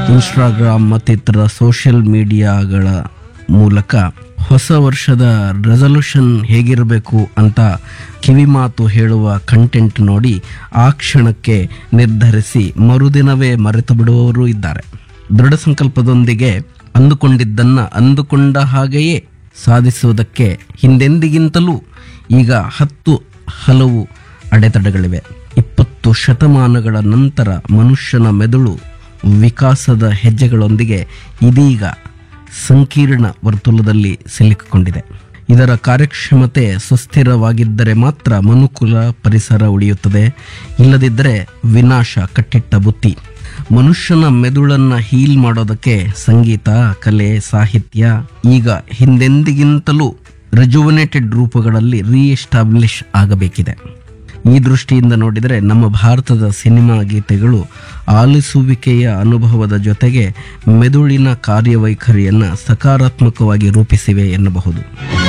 Instagram ಮತ್ತಿತರ social ಮೀಡಿಯಾಗಳ ಮೂಲಕ ಹೊಸ ವರ್ಷದ ರೆಸಲ್ಯೂಷನ್ ಹೇಗಿರಬೇಕು ಅಂತ ಕಿವಿಮಾತು ಹೇಳುವ ಕಂಟೆಂಟ್ ನೋಡಿ ಆ ಕ್ಷಣಕ್ಕೆ ನಿರ್ಧರಿಸಿ ಮರುದಿನವೇ ಮರೆತು ಬಿಡುವವರು ಇದ್ದಾರೆ ದೃಢ ಸಂಕಲ್ಪದೊಂದಿಗೆ ಅಂದುಕೊಂಡಿದ್ದನ್ನ ಅಂದುಕೊಂಡ ಹಾಗೆಯೇ ಸಾಧಿಸುವುದಕ್ಕೆ ಹಿಂದೆಂದಿಗಿಂತಲೂ ಈಗ ಹತ್ತು ಹಲವು ಅಡೆತಡೆಗಳಿವೆ ಇಪ್ಪತ್ತು ಶತಮಾನಗಳ ನಂತರ ಮನುಷ್ಯನ ಮೆದುಳು ವಿಕಾಸದ ಹೆಜ್ಜೆಗಳೊಂದಿಗೆ ಇದೀಗ ಸಂಕೀರ್ಣ ವರ್ತುಲದಲ್ಲಿ ಸಿಲುಕಿಕೊಂಡಿದೆ ಇದರ ಕಾರ್ಯಕ್ಷಮತೆ ಸುಸ್ಥಿರವಾಗಿದ್ದರೆ ಮಾತ್ರ ಮನುಕುಲ ಪರಿಸರ ಉಳಿಯುತ್ತದೆ ಇಲ್ಲದಿದ್ದರೆ ವಿನಾಶ ಕಟ್ಟಿಟ್ಟ ಬುತ್ತಿ ಮನುಷ್ಯನ ಮೆದುಳನ್ನ ಹೀಲ್ ಮಾಡೋದಕ್ಕೆ ಸಂಗೀತ ಕಲೆ ಸಾಹಿತ್ಯ ಈಗ ಹಿಂದೆಂದಿಗಿಂತಲೂ ರೆಜುವನೇಟೆಡ್ ರೂಪಗಳಲ್ಲಿ ರೀಎಸ್ಟಾಬ್ಲಿಷ್ ಆಗಬೇಕಿದೆ ಈ ದೃಷ್ಟಿಯಿಂದ ನೋಡಿದರೆ ನಮ್ಮ ಭಾರತದ ಸಿನಿಮಾ ಗೀತೆಗಳು ಆಲಿಸುವಿಕೆಯ ಅನುಭವದ ಜೊತೆಗೆ ಮೆದುಳಿನ ಕಾರ್ಯವೈಖರಿಯನ್ನು ಸಕಾರಾತ್ಮಕವಾಗಿ ರೂಪಿಸಿವೆ ಎನ್ನಬಹುದು